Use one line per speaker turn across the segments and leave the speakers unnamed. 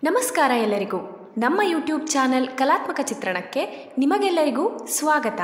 ನಮಸ್ಕಾರ ಎಲ್ಲರಿಗೂ ನಮ್ಮ ಯೂಟ್ಯೂಬ್ ಚಾನೆಲ್ ಕಲಾತ್ಮಕ ಚಿತ್ರಣಕ್ಕೆ ನಿಮಗೆಲ್ಲರಿಗೂ ಸ್ವಾಗತ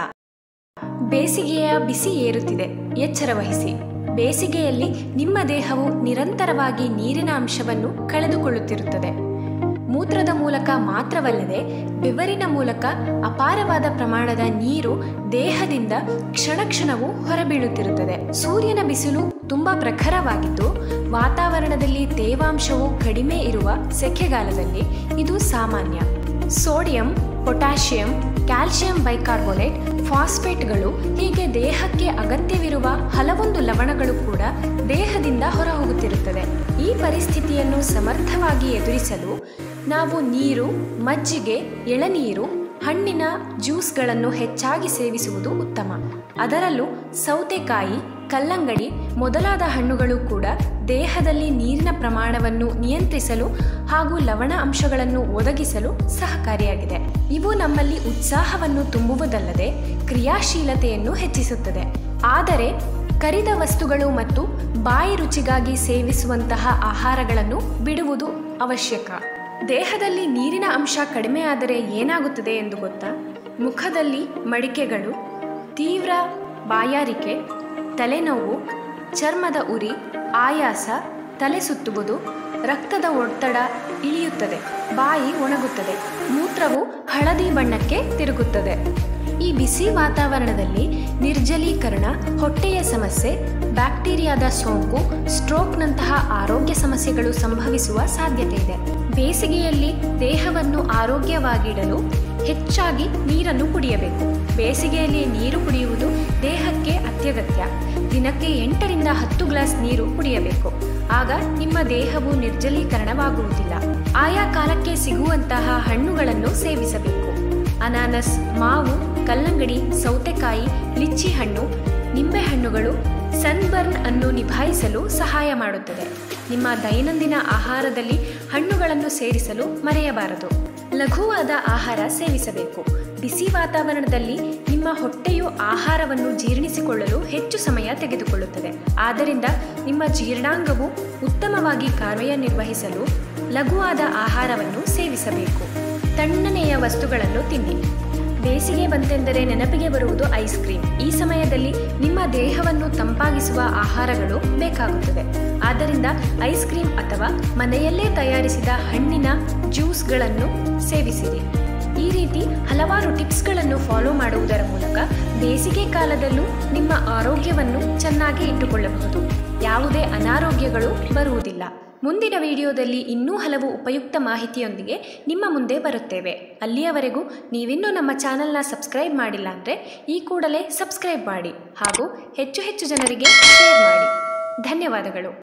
ಬೇಸಿಗೆಯ ಬಿಸಿ ಏರುತ್ತಿದೆ ಎಚ್ಚರ ವಹಿಸಿ ಬೇಸಿಗೆಯಲ್ಲಿ ನಿಮ್ಮ ದೇಹವು ನಿರಂತರವಾಗಿ ನೀರಿನ ಅಂಶವನ್ನು ಕಳೆದುಕೊಳ್ಳುತ್ತಿರುತ್ತದೆ ಮೂತ್ರದ ಮೂಲಕ ಮಾತ್ರವಲ್ಲದೆ ಬೆವರಿನ ಮೂಲಕ ಅಪಾರವಾದ ಪ್ರಮಾಣದ ನೀರು ದೇಹದಿಂದ ಕ್ಷಣ ಕ್ಷಣವೂ ಹೊರಬೀಳುತ್ತಿರುತ್ತದೆ ಸೂರ್ಯನ ಬಿಸಿಲು ತುಂಬಾ ಪ್ರಖರವಾಗಿದ್ದು ವಾತಾವರಣದಲ್ಲಿ ತೇವಾಂಶವು ಕಡಿಮೆ ಇರುವ ಸೆಕೆಗಾಲದಲ್ಲಿ ಇದು ಸಾಮಾನ್ಯ ಸೋಡಿಯಂ ಪೊಟ್ಯಾಷಿಯಂ ಕ್ಯಾಲ್ಸಿಯಂ ಬೈಕಾರ್ಬೋನೇಟ್ ಫಾಸ್ಫೇಟ್ಗಳು ಹೀಗೆ ದೇಹಕ್ಕೆ ಅಗತ್ಯವಿರುವ ಹಲವೊಂದು ಲವಣಗಳು ಕೂಡ ದೇಹದಿಂದ ಹೊರಹೋಗುತ್ತಿರುತ್ತದೆ ಈ ಪರಿಸ್ಥಿತಿಯನ್ನು ಸಮರ್ಥವಾಗಿ ಎದುರಿಸಲು ನಾವು ನೀರು ಮಜ್ಜಿಗೆ ಎಳನೀರು ಹಣ್ಣಿನ ಜ್ಯೂಸ್ಗಳನ್ನು ಹೆಚ್ಚಾಗಿ ಸೇವಿಸುವುದು ಉತ್ತಮ ಅದರಲ್ಲೂ ಸೌತೆಕಾಯಿ ಕಲ್ಲಂಗಡಿ ಮೊದಲಾದ ಹಣ್ಣುಗಳು ಕೂಡ ದೇಹದಲ್ಲಿ ನೀರಿನ ಪ್ರಮಾಣವನ್ನು ನಿಯಂತ್ರಿಸಲು ಹಾಗೂ ಲವಣ ಅಂಶಗಳನ್ನು ಒದಗಿಸಲು ಸಹಕಾರಿಯಾಗಿದೆ ಇವು ನಮ್ಮಲ್ಲಿ ಉತ್ಸಾಹವನ್ನು ತುಂಬುವುದಲ್ಲದೆ ಕ್ರಿಯಾಶೀಲತೆಯನ್ನು ಹೆಚ್ಚಿಸುತ್ತದೆ ಆದರೆ ಕರಿದ ವಸ್ತುಗಳು ಮತ್ತು ಬಾಯಿ ರುಚಿಗಾಗಿ ಸೇವಿಸುವಂತಹ ಆಹಾರಗಳನ್ನು ಬಿಡುವುದು ಅವಶ್ಯಕ ದೇಹದಲ್ಲಿ ನೀರಿನ ಅಂಶ ಕಡಿಮೆಯಾದರೆ ಏನಾಗುತ್ತದೆ ಎಂದು ಗೊತ್ತಾ ಮುಖದಲ್ಲಿ ಮಡಿಕೆಗಳು ತೀವ್ರ ಬಾಯಾರಿಕೆ ತಲೆನೋವು ಚರ್ಮದ ಉರಿ ಆಯಾಸ ತಲೆ ಸುತ್ತುವುದು ರಕ್ತದ ಒತ್ತಡ ಇಳಿಯುತ್ತದೆ ಬಾಯಿ ಒಣಗುತ್ತದೆ ಮೂತ್ರವು ಹಳದಿ ಬಣ್ಣಕ್ಕೆ ತಿರುಗುತ್ತದೆ ಈ ಬಿಸಿ ವಾತಾವರಣದಲ್ಲಿ ನಿರ್ಜಲೀಕರಣ ಹೊಟ್ಟೆಯ ಸಮಸ್ಯೆ ಬ್ಯಾಕ್ಟೀರಿಯಾದ ಸೋಂಕು ಸ್ಟ್ರೋಕ್ನಂತಹ ಆರೋಗ್ಯ ಸಮಸ್ಯೆಗಳು ಸಂಭವಿಸುವ ಸಾಧ್ಯತೆ ಇದೆ ಬೇಸಿಗೆಯಲ್ಲಿ ದೇಹವನ್ನು ಆರೋಗ್ಯವಾಗಿಡಲು ಹೆಚ್ಚಾಗಿ ನೀರನ್ನು ಕುಡಿಯಬೇಕು ಬೇಸಿಗೆಯಲ್ಲಿ ನೀರು ಕುಡಿಯುವುದು ದೇಹಕ್ಕೆ ಅತ್ಯಗತ್ಯ ದಿನಕ್ಕೆ ಎಂಟರಿಂದ ಹತ್ತು ಗ್ಲಾಸ್ ನೀರು ಕುಡಿಯಬೇಕು ಆಗ ನಿಮ್ಮ ದೇಹವು ನಿರ್ಜಲೀಕರಣವಾಗುವುದಿಲ್ಲ ಆಯಾ ಕಾಲಕ್ಕೆ ಸಿಗುವಂತಹ ಹಣ್ಣುಗಳನ್ನು ಸೇವಿಸಬೇಕು ಅನಾನಸ್ ಮಾವು ಕಲ್ಲಂಗಡಿ ಸೌತೆಕಾಯಿ ಲಿಚ್ಚಿ ಹಣ್ಣು ನಿಂಬೆಹಣ್ಣುಗಳು ಸನ್ಬರ್ನ್ ಅನ್ನು ನಿಭಾಯಿಸಲು ಸಹಾಯ ಮಾಡುತ್ತದೆ ನಿಮ್ಮ ದೈನಂದಿನ ಆಹಾರದಲ್ಲಿ ಹಣ್ಣುಗಳನ್ನು ಸೇರಿಸಲು ಮರೆಯಬಾರದು ಲಘುವಾದ ಆಹಾರ ಸೇವಿಸಬೇಕು ಬಿಸಿ ವಾತಾವರಣದಲ್ಲಿ ನಿಮ್ಮ ಹೊಟ್ಟೆಯು ಆಹಾರವನ್ನು ಜೀರ್ಣಿಸಿಕೊಳ್ಳಲು ಹೆಚ್ಚು ಸಮಯ ತೆಗೆದುಕೊಳ್ಳುತ್ತದೆ ಆದ್ದರಿಂದ ನಿಮ್ಮ ಜೀರ್ಣಾಂಗವು ಉತ್ತಮವಾಗಿ ಕಾರ್ಯನಿರ್ವಹಿಸಲು ಲಘುವಾದ ಆಹಾರವನ್ನು ಸೇವಿಸಬೇಕು ತಣ್ಣನೆಯ ವಸ್ತುಗಳನ್ನು ತಿನ್ನಿ ಬೇಸಿಗೆ ಬಂತೆಂದರೆ ನೆನಪಿಗೆ ಬರುವುದು ಐಸ್ ಕ್ರೀಮ್ ಈ ಸಮಯದಲ್ಲಿ ನಿಮ್ಮ ದೇಹವನ್ನು ತಂಪಾಗಿಸುವ ಆಹಾರಗಳು ಬೇಕಾಗುತ್ತದೆ ಆದ್ದರಿಂದ ಐಸ್ ಕ್ರೀಮ್ ಅಥವಾ ಮನೆಯಲ್ಲೇ ತಯಾರಿಸಿದ ಹಣ್ಣಿನ ಜ್ಯೂಸ್ಗಳನ್ನು ಸೇವಿಸಿರಿ ಈ ರೀತಿ ಹಲವಾರು ಟಿಪ್ಸ್ಗಳನ್ನು ಫಾಲೋ ಮಾಡುವುದರ ಮೂಲಕ ಬೇಸಿಗೆ ಕಾಲದಲ್ಲೂ ನಿಮ್ಮ ಆರೋಗ್ಯವನ್ನು ಚೆನ್ನಾಗಿ ಇಟ್ಟುಕೊಳ್ಳಬಹುದು ಯಾವುದೇ ಅನಾರೋಗ್ಯಗಳು ಬರುವುದಿಲ್ಲ ಮುಂದಿನ ವಿಡಿಯೋದಲ್ಲಿ ಇನ್ನೂ ಹಲವು ಉಪಯುಕ್ತ ಮಾಹಿತಿಯೊಂದಿಗೆ ನಿಮ್ಮ ಮುಂದೆ ಬರುತ್ತೇವೆ ಅಲ್ಲಿಯವರೆಗೂ ನೀವಿನ್ನೂ ನಮ್ಮ ಚಾನಲ್ನ ಸಬ್ಸ್ಕ್ರೈಬ್ ಮಾಡಿಲ್ಲ ಅಂದರೆ ಈ ಕೂಡಲೇ ಸಬ್ಸ್ಕ್ರೈಬ್ ಮಾಡಿ ಹಾಗೂ ಹೆಚ್ಚು ಹೆಚ್ಚು ಜನರಿಗೆ ಶೇರ್ ಮಾಡಿ ಧನ್ಯವಾದಗಳು